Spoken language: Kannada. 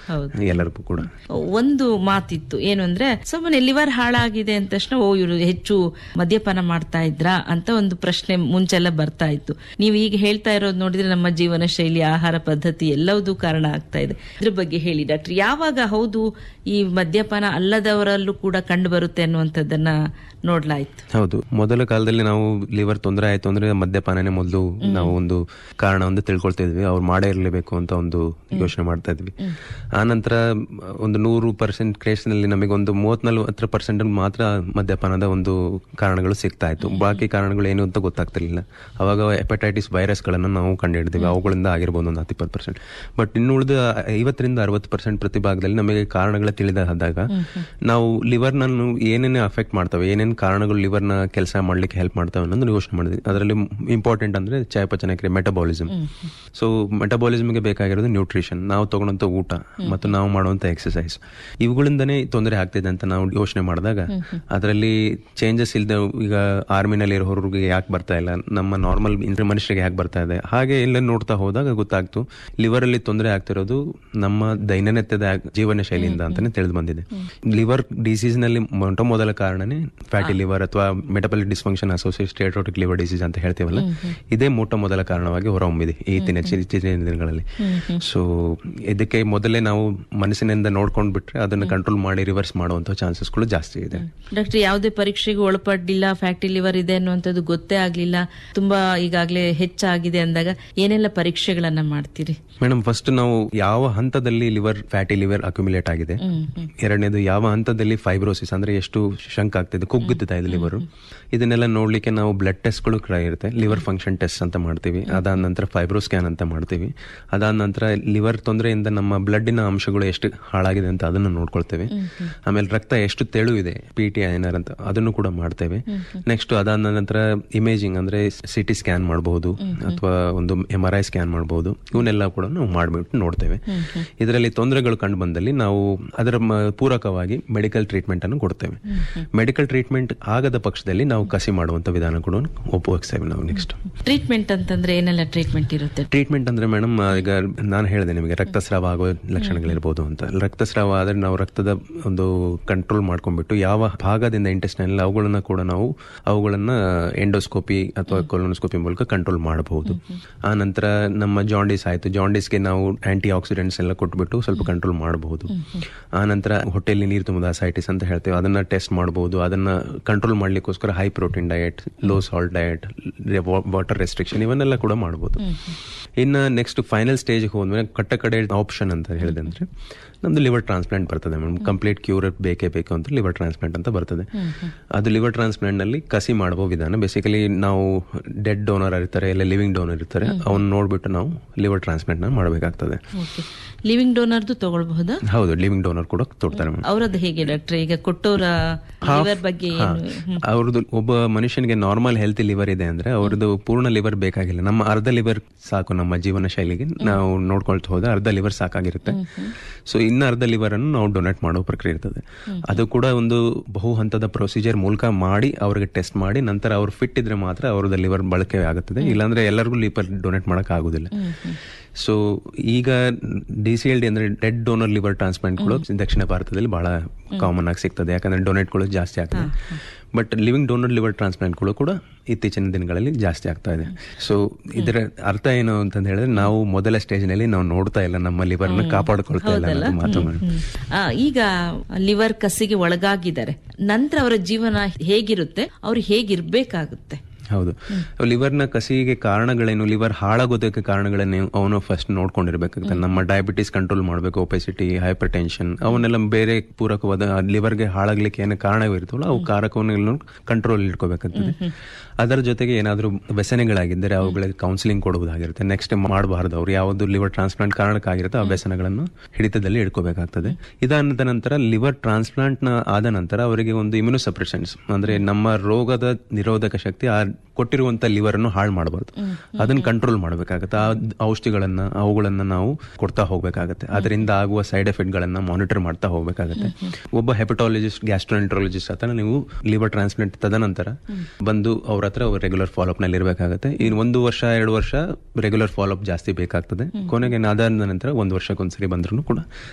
ಹೌದು ಎಲ್ಲರಿಗೂ ಕೂಡ ಒಂದು ಮಾತಿತ್ತು ಏನು ಅಂದ್ರೆ ಸುಮ್ಮನೆ ಲಿವರ್ ಹಾಳಾಗಿದೆ ಅಂದ ತಕ್ಷಣ ಓ ಇವರು ಹೆಚ್ಚು ಮದ್ಯಪಾನ ಮಾಡ್ತಾ ಇದ್ರಾ ಅಂತ ಒಂದು ಪ್ರಶ್ನೆ ಮುಂಚೆಲ್ಲ ಬರ್ತಾ ಇತ್ತು ನೀವು ಈಗ ಹೇಳ್ತಾ ಇರೋದು ನೋಡಿದ್ರೆ ನಮ್ಮ ಜೀವನ ಶೈಲಿ ಆಹಾರ ಪದ್ಧತಿ ಎಲ್ಲವೂ ಕಾರಣ ಆಗ್ತಾ ಇದೆ ಇದ್ರ ಬಗ್ಗೆ ಹೇಳಿ ಡಾಕ್ಟರ್ ಯಾವಾಗ ಹೌದು ಈ ಮದ್ಯಪಾನ ಅಲ್ಲದವರಲ್ಲೂ ಕೂಡ ಕಂಡು ಬರುತ್ತೆ ಅನ್ನುವಂಥದ್ದನ್ನ ನೋಡ್ಲಾಯ್ತು ಹೌದು ಮೊದಲ ಕಾಲದಲ್ಲಿ ನಾವು ಲಿವರ್ ತೊಂದರೆ ಆಯ್ತು ಅಂದ್ರೆ ಮದ್ಯಪಾನನೇ ಮೊದಲು ನಾವು ಒಂದು ಕಾರಣ ಒಂದು ತಿಳ್ಕೊಳ್ತಾ ಇದ್ವಿ ಅವ್ರು ಮಾಡೇ ಇರಲೇಬೇಕು ಅಂತ ಒಂದು ಯೋಚನೆ ಮಾಡ್ತಾ ಇದ್ವಿ ಆ ನಂತರ ಒಂದು ನೂರು ಪರ್ಸೆಂಟ್ ಕೇಸ್ನಲ್ಲಿ ನಮಗೆ ಒಂದು ಮೂವತ್ನಲ್ವತ್ತರ ಪರ್ಸೆಂಟ್ ಮಾತ್ರ ಮದ್ಯಪಾನದ ಒಂದು ಕಾರಣಗಳು ಸಿಗ್ತಾ ಇತ್ತು ಬಾಕಿ ಕಾರಣಗಳು ಏನು ಅಂತ ಗೊತ್ತಾಗ್ತಿರ್ಲಿಲ್ಲ ಅವಾಗ ಹೆಪಟೈಟಿಸ್ ವೈರಸ್ಗಳನ್ನು ನಾವು ಕಂಡುಹಿಡಿದ್ವಿ ಅವುಗಳಿಂದ ಆಗಿರ್ಬೋದು ಒಂದು ಹತ್ತು ಇಪ್ಪತ್ತು ಪರ್ಸೆಂಟ್ ಬಟ್ ಇನ್ನು ಉಳಿದ ಐವತ್ತರಿಂದ ಅರವತ್ತು ಪರ್ಸೆಂಟ್ ಪ್ರತಿಭಾಗದಲ್ಲಿ ನಮಗೆ ಕಾರಣಗಳ ತಿಳಿದಾದಾಗ ನಾವು ಲಿವರ್ನ ಏನೇನೇ ಅಫೆಕ್ಟ್ ಮಾಡ್ತವೆ ಏನೇನು ಕಾರಣಗಳು ಲಿವರ್ನ ಕೆಲಸ ಮಾಡ್ಲಿಕ್ಕೆ ಹೆಲ್ಪ್ ಮಾಡ್ತವೆ ಅನ್ನೋದು ಯೋಚನೆ ಮಾಡಿದ್ವಿ ಅದರಲ್ಲಿ ಇಂಪಾರ್ಟೆಂಟ್ ಅಂದ್ರೆ ಚಯಾಪಚನ ಕ್ರಿಯೆ ಮೆಟಬಾಲಿಸಮ್ ಸೊ ಮೆಟಬಾಲಿಸಮ್ಗೆ ಬೇಕಾಗಿರೋದು ನ್ಯೂಟ್ರಿಷನ್ ನಾವು ತಗೊಳ್ಳೋಂಥ ಊಟ ಮತ್ತು ನಾವು ಮಾಡುವಂಥ ಎಕ್ಸಸೈಸ್ ಇವುಗಳಿಂದನೇ ತೊಂದರೆ ಆಗ್ತಿದೆ ಅಂತ ನಾವು ಯೋಚನೆ ಮಾಡಿದಾಗ ಅದರಲ್ಲಿ ಚೇಂಜಸ್ ಇಲ್ಲದೆ ಈಗ ಆರ್ಮಿನಲ್ಲಿ ಇರೋರಿಗೆ ಯಾಕೆ ಬರ್ತಾ ಇಲ್ಲ ನಮ್ಮ ನಾರ್ಮಲ್ ಮನುಷ್ಯರಿಗೆ ಯಾಕೆ ಬರ್ತಾ ಇದೆ ಹಾಗೆ ಎಲ್ಲ ನೋಡ್ತಾ ಹೋದಾಗ ಗೊತ್ತಾಗ್ತು ಲಿವರ್ ಅಲ್ಲಿ ತೊಂದರೆ ಆಗ್ತಿರೋದು ನಮ್ಮ ದೈನನಿತ್ಯದ ಜೀವನ ಶೈಲಿಯಿಂದ ಅಂತಾನೆ ತಿಳಿದು ಬಂದಿದೆ ಲಿವರ್ ಡಿಸೀಸ್ ನಲ್ಲಿ ಮೊಟ್ಟ ಮೊದಲ ಕಾರಣನೇ ಫ್ಯಾಟಿ ಲಿವರ್ ಅಥವಾ metabolic dysfunction associate steatotic liver disease ಅಂತ ಹೇಳ್ತೀವಲ್ಲ ಇದೇ ಮೊಟ್ಟ ಮೊದಲ ಕಾರಣವಾಗಿ ಹೊರಹೊಮ್ಮಿದೆ ಈತಿನ ಇತ್ತೀಚಿನ ದಿನಗಳಲ್ಲಿ ಸೊ ಇದಕ್ಕೆ ಮೊದಲೇ ನಾವು ಮನಸ್ಸಿನಿಂದ ನೋಡ್ಕೊಂಡ್ ಬಿಟ್ರೆ ಅದನ್ನ ಕಂಟ್ರೋಲ್ ಮಾಡಿ ರಿವರ್ಸ್ ಮಾಡುವಂತ ಚಾನ್ಸಸ್ಗಳು ಜಾಸ್ತಿ ಇದೆ ಡಾಕ್ಟರ್ ಯಾವುದೇ ಪರೀಕ್ಷೆಗೂ ಒಳಪಡ್ಲಿಲ್ಲ ಫ್ಯಾಟಿ ಲಿವರ್ ಇದೆ ಅನ್ನುವಂಥದ್ದು ಗೊತ್ತೇ ಆಗ್ಲಿಲ್ಲ ತುಂಬಾ ಈಗಾಗಲೇ ಹೆಚ್ಚಾಗಿದೆ ಅಂದಾಗ ಏನೆಲ್ಲ ಪರೀಕ್ಷೆಗಳನ್ನ ಮಾಡ್ತೀರಿ ಮೇಡಮ್ ಫಸ್ಟ್ ನಾವು ಯಾವ ಹಂತದಲ್ಲಿ ಲಿವರ್ ಫ್ಯಾಟಿ ಲಿವರ್ ಅಕ್ಯುಮುಲೇಟ್ ಆಗಿದೆ ಎರಡನೇದು ಯಾವ ಹಂತದಲ್ಲಿ ಫೈಬ್ರೋಸಿಸ್ ಅಂದ್ರೆ ಎಷ್ಟು ಶಂಕ್ ಆಗ್ತಿದೆ ಕುಗ್ಗುತ್ತಿದೆ ಇದೆ ಲಿವರ್ ಇದನ್ನೆಲ್ಲ ನೋಡ್ಲಿಕ್ಕೆ ನಾವು ಬ್ಲಡ್ ಟೆಸ್ಟ್ಗಳು ಕೂಡ ಇರುತ್ತೆ ಲಿವರ್ ಫಂಕ್ಷನ್ ಟೆಸ್ಟ್ ಅಂತ ಮಾಡ್ತೀವಿ ಅದಾದ ನಂತರ ಫೈಬ್ರೋ ಸ್ಕ್ಯಾನ್ ಅಂತ ಮಾಡ್ತೀವಿ ಅದಾದ ನಂತರ ಲಿವರ್ ತೊಂದರೆಯಿಂದ ನಮ್ಮ ಬ್ಲಡ್ಡಿನ ಅಂಶಗಳು ಎಷ್ಟು ಹಾಳಾಗಿದೆ ಅಂತ ಅದನ್ನು ನೋಡ್ಕೊಳ್ತೇವೆ ಆಮೇಲೆ ರಕ್ತ ಎಷ್ಟು ತೆಳು ಇದೆ ಪಿ ಟಿ ಐನರ್ ಅಂತ ಅದನ್ನು ಕೂಡ ಮಾಡ್ತೇವೆ ನೆಕ್ಸ್ಟ್ ಅದಾದ ನಂತರ ಇಮೇಜಿಂಗ್ ಅಂದ್ರೆ ಸಿಟಿ ಸ್ಕ್ಯಾನ್ ಮಾಡಬಹುದು ಅಥವಾ ಒಂದು ಎಂ ಆರ್ ಐ ಸ್ಕ್ಯಾನ್ ಮಾಡಬಹುದು ಇವನ್ನೆಲ್ಲ ಕೂಡ ನಾವು ಮಾಡ್ಬಿಟ್ಟು ನೋಡ್ತೇವೆ ಇದರಲ್ಲಿ ತೊಂದರೆಗಳು ಕಂಡು ಬಂದಲ್ಲಿ ನಾವು ಅದರ ಮ- ಪೂರಕವಾಗಿ ಮೆಡಿಕಲ್ ಟ್ರೀಟ್ಮೆಂಟ್ ಅನ್ನು ಕೊಡ್ತೇವೆ ಮೆಡಿಕಲ್ ಟ್ರೀಟ್ಮೆಂಟ್ ಆಗದ ಪಕ್ಷದಲ್ಲಿ ನಾವು ಕಸಿ ಮಾಡುವಂತ ವಿಧಾನ ಕೂಡ ಉಪಯೋಗಿಸ್ತೇವೆ ನಾವು ನೆಕ್ಸ್ಟ್ ಟ್ರೀಟ್ಮೆಂಟ್ ಅಂತಂದ್ರೆ ಏನೆಲ್ಲ ಟ್ರೀಟ್ಮೆಂಟ್ ಇರುತ್ತೆ ಟ್ರೀಟ್ಮೆಂಟ್ ಅಂದ್ರೆ ಮೇಡಮ್ ಈಗ ನಾನು ಹೇಳಿದೆ ನಿಮಗೆ ರಕ್ತಸ್ರಾವ ಆಗೋ ಲಕ್ಷಣಗಳಿರ್ಬೋದು ಅಂತ ರಕ್ತಸ್ರಾವ ಆದ್ರೆ ನಾವು ರಕ್ತದ ಒಂದು ಕಂಟ್ರೋಲ್ ಮಾಡ್ಕೊಂಡ್ಬಿಟ್ಟು ಯಾವ ಭಾಗದಿಂದ ಇಂಟೆಸ್ಟೈನ್ ಅವುಗಳನ್ನ ಕೂಡ ನಾವು ಅವುಗಳನ್ನ ಎಂಡೋಸ್ಕೋಪಿ ಅಥವಾ ಕೊಲೋನೋಸ್ಕೋಪಿ ಮೂಲಕ ಕಂಟ್ರೋಲ್ ಮಾಡಬಹುದು ಆ ನಂತರ ನಮ್ಮ ಜಾಂಡೀಸ್ ಆಯ್ತು ಜಾಂಡೀಸ್ಗೆ ನಾವು ಆಂಟಿ ಆಕ್ಸಿಡೆಂಟ್ಸ್ ಎಲ್ಲ ಕೊಟ್ಬಿಟ್ಟು ಸ್ವಲ್ಪ ಕಂಟ್ರೋಲ್ ಮಾಡಬಹುದು ಆ ನಂತರ ಹೊಟ್ಟೆಯಲ್ಲಿ ನೀರು ತುಂಬದ ಅಸೈಟಿಸ್ ಅಂತ ಹೇಳ್ತೇವೆ ಅದನ್ನ ಟೆಸ್ಟ್ ಮಾಡಬಹುದು ಅದನ್ನ ಕಂಟ್ರೋಲ್ ಮಾಡ್ಲಿಕ್ಕೋಸ್ಕರ high protein diet low salt diet water restriction ಇವನ್ನೆಲ್ಲ ಕೂಡ ಮಾಡಬಹುದು ಇನ್ನು ನೆಕ್ಸ್ಟ್ ಫೈನಲ್ ಸ್ಟೇಜ್ ಹೋದ್ಮೇಲೆ ಕಟ್ಟ ಕಡೆ ಆಪ್ಷನ್ ಅಂತ ಹೇಳಿದೆ ಅಂದ್ರೆ ನಮ್ದು ಲಿವರ್ ಟ್ರಾನ್ಸ್ಪ್ಲಾಂಟ್ ಬರ್ತದೆ ಮೇಡಮ್ ಕಂಪ್ಲೀಟ್ ಕ್ಯೂರ್ ಬೇಕೇ ಬೇಕು ಅಂತ ಲಿವರ್ ಟ್ರಾನ್ಸ್ಪ್ಲಾಂಟ್ ಅಂತ ಬರ್ತದೆ ಅದು ಲಿವರ್ ಟ್ರಾನ್ಸ್ಪ್ಲಾಂಟ್ ನಲ್ಲಿ ಕಸಿ ಮಾಡುವ ವಿಧಾನ ಬೇಸಿಕಲಿ ನಾವು ಡೆಡ್ ಡೋನರ್ ಇರ್ತಾರೆ ಇಲ್ಲ ಲಿವಿಂಗ್ ಡೋನರ್ ಇರ್ತಾರೆ ಅವನ್ನ ನೋಡ್ಬಿಟ್ಟು ನಾವು ಲಿವರ್ ಟ್ರಾನ್ಸ್ಪ್ಲಾಂಟ್ ನ ಮಾಡಬೇಕಾಗ್ತದೆ ಓಕೆ ಲಿವಿಂಗ್ ಡೋನರ್ದು ತಗೊಳ್ಬಹುದಾ ಹೌದು ಲಿವಿಂಗ್ ಡೋನರ್ ಕೂಡ ತೊಡ್ತಾರೆ ಮೇಡಮ್ ಅವರದ್ದು ಹೇಗೆ ಡಾಕ್ಟರ್ ಈಗ ಕೊಟ್ಟೋರ ಲಿವರ್ ಬಗ್ಗೆ ಏನು ಹ್ಮ್. ಅವ್ರದ್ದು ಒಬ್ಬ ಮನುಷ್ಯನಿಗೆ ನಾರ್ಮಲ್ ಹೆಲ್ತಿ ಲಿವರ್ ಇದೆ ಅಂದ್ರೆ ಅವ್ರದ್ದು ಪೂರ್ಣ ಲಿವರ್ ಬೇಕಾಗಿಲ್ಲ ನಮ್ಮ ಅರ್ಧ ಲಿವರ್ ಸಾಕು ನಮ್ಮ ಜೀವನ ಶೈಲಿಗೆ ನಾವು ನೋಡ್ಕೊಳ್ತಾ ಹೋದ್ರೆ ಅರ್ಧ ಲಿವರ್ ಸಾಕಾಗಿರುತ್ತೆ ಸೊ ಇನ್ನು ಅರ್ಧ ಲಿವರ್ ಅನ್ನು ನಾವು ಡೊನೇಟ್ ಮಾಡೋ ಪ್ರಕ್ರಿಯೆ ಇರ್ತದೆ ಅದು ಕೂಡ ಒಂದು ಬಹು ಹಂತದ ಪ್ರೊಸೀಜರ್ ಮೂಲಕ ಮಾಡಿ ಅವ್ರಿಗೆ ಟೆಸ್ಟ್ ಮಾಡಿ ನಂತರ ಅವ್ರು ಫಿಟ್ ಇದ್ರೆ ಮಾತ್ರ ಅವ್ರದ್ದು ಲಿವರ್ ಬಳಕೆ ಆಗುತ್ತದೆ ಇಲ್ಲಾಂದ್ರೆ ಎಲ್ಲರಿಗೂ ಲಿವರ್ ಡೊನೇಟ್ ಮಾಡಕ್ ಆಗುದಿಲ್ಲ ಸೊ ಈಗ ಡಿ ಸಿ ಎಲ್ ಡಿ ಅಂದ್ರೆ ಡೆಡ್ ಡೋನರ್ ಲಿವರ್ ಟ್ರಾನ್ಸ್ಪ್ಲಾಂಟ್ಗಳು ದಕ್ಷಿಣ ಭಾರತದಲ್ಲಿ ಬಹಳ ಕಾಮನ್ ಆಗಿ ಸಿಗ್ತದೆ ಯಾಕಂದ್ರೆ ಡೊನೇಟ್ಗಳು ಜಾಸ್ತಿ ಆಗ್ತದೆ ಬಟ್ ಲಿವಿಂಗ್ ಡೋನರ್ ಲಿವರ್ ಟ್ರಾನ್ಸ್ಪ್ಲಾಂಟ್ಗಳು ಕೂಡ ಇತ್ತೀಚಿನ ದಿನಗಳಲ್ಲಿ ಜಾಸ್ತಿ ಆಗ್ತಾ ಇದೆ ಸೊ ಇದರ ಅರ್ಥ ಏನು ಅಂತಂದ ಹೇಳಿದ್ರೆ ನಾವು ಮೊದಲ ಸ್ಟೇಜ್ ನಲ್ಲಿ ನಾವು ನೋಡ್ತಾ ಇಲ್ಲ ನಮ್ಮ ಲಿವರ್ ನ ಕಾಪಾಡ್ಕೊಳ್ತಾ ಇಲ್ಲ ಅನ್ನೋದು ಮಾತು ಮೇಡಮ್. ಹ್ಮ್. ಆ, ಈಗ ಲಿವರ್ ಕಸಿಗೆ ಒಳಗಾಗಿದ್ದಾರೆ ನಂತರ ಅವರ ಜೀವನ ಹೇಗಿರುತ್ತೆ ಅವ್ರು ಹೇಗಿರ್ಬೇಕಾಗುತ್ತೆ ಹೌದು ಲಿವರ್ನ ಕಸಿಗೆ ಕಾರಣಗಳೇನು ಲಿವರ್ ಹಾಳಾಗೋದಕ್ಕೆ ಕಾರಣಗಳೇನು ಅವನು ಫಸ್ಟ್ ನೋಡ್ಕೊಂಡಿರ್ಬೇಕಾಗ್ತದೆ ನಮ್ಮ ಡಯಾಬಿಟಿಸ್ ಕಂಟ್ರೋಲ್ ಮಾಡಬೇಕು ಒಪೆಸಿಟಿ ಹೈಪರ್ ಟೆನ್ಷನ್ ಅವನ್ನೆಲ್ಲ ಬೇರೆ ಪೂರಕವಾದ ಲಿವರ್ಗೆ ಹಾಳಾಗ್ಲಿಕ್ಕೆ ಏನು ಕಾರಣವಿರ್ತವಲ್ಲ ಅವು ಕಾರಕವನ್ನೆಲ್ಲ ಕಂಟ್ರೋಲ್ ಇಟ್ಕೋಬೇಕಾಗ್ತದೆ ಅದರ ಜೊತೆಗೆ ಏನಾದರೂ ವ್ಯಸನಗಳಾಗಿದ್ದರೆ ಅವುಗಳಿಗೆ ಕೌನ್ಸಿಲಿಂಗ್ ಕೊಡುವುದಾಗಿರುತ್ತೆ ನೆಕ್ಸ್ಟ್ ಮಾಡಬಾರ್ದು ಅವ್ರು ಯಾವುದು ಲಿವರ್ ಟ್ರಾನ್ಸ್ಪ್ಲಾಂಟ್ ಕಾರಣಕ್ಕಾಗಿರುತ್ತೆ ಆ ವ್ಯಸನಗಳನ್ನು ಹಿಡಿತದಲ್ಲಿ ಇಟ್ಕೋಬೇಕಾಗ್ತದೆ ಇದಾದ ನಂತರ ಲಿವರ್ ಟ್ರಾನ್ಸ್ಪ್ಲಾಂಟ್ ನ ಆದ ನಂತರ ಅವರಿಗೆ ಒಂದು ಇಮ್ಯುನೋ ಸಪ್ರೆಷನ್ಸ್ ಅಂದ್ರೆ ನಮ್ಮ ರೋಗದ ನಿರೋಧಕ ಶಕ್ತಿ ಆ ಕೊಟ್ಟಿರುವಂತ ಲಿವರ್ ಅನ್ನು ಹಾಳು ಮಾಡಬಾರ್ದು ಅದನ್ನ ಕಂಟ್ರೋಲ್ ಮಾಡಬೇಕಾಗತ್ತೆ ಆ ಔಷಧಿಗಳನ್ನ ಅವುಗಳನ್ನ ನಾವು ಕೊಡ್ತಾ ಹೋಗ್ಬೇಕಾಗತ್ತೆ ಅದರಿಂದ ಆಗುವ ಸೈಡ್ ಎಫೆಕ್ಟ್ ಗಳನ್ನ ಮಾನಿಟರ್ ಮಾಡ್ತಾ ಹೋಗ್ಬೇಕಾಗತ್ತೆ ಒಬ್ಬ ಹೆಪಟಾಲಜಿಸ್ಟ್ ಗ್ಯಾಸ್ಟ್ರೋಎಂಟ್ರಾಲಜಿಸ್ಟ್ ಹತ್ರ ನೀವು ಲಿವರ್ ಟ್ರಾನ್ಸ್ಪ್ಲಾಂಟ್ ತದನಂತರ ಬಂದು ಅವ್ರ ಹತ್ರ ರೆಗ್ಯುಲರ್ ಫಾಲೋಅಪ್ ನಲ್ಲಿ ಇರಬೇಕಾಗತ್ತೆ ಇನ್ನು ಒಂದು ವರ್ಷ ಎರಡು ವರ್ಷ ರೆಗ್ಯುಲರ್ ಫಾಲೋಅಪ್ ಜಾಸ್ತಿ ಬೇಕಾಗ್ತದೆ ಕೊನೆಗೆ ಅದಾದ ನಂತರ ಒಂದು ವರ್ಷಕ್ಕೊಂದ್ಸರಿ ಬಂದ್ರು ಕೂಡ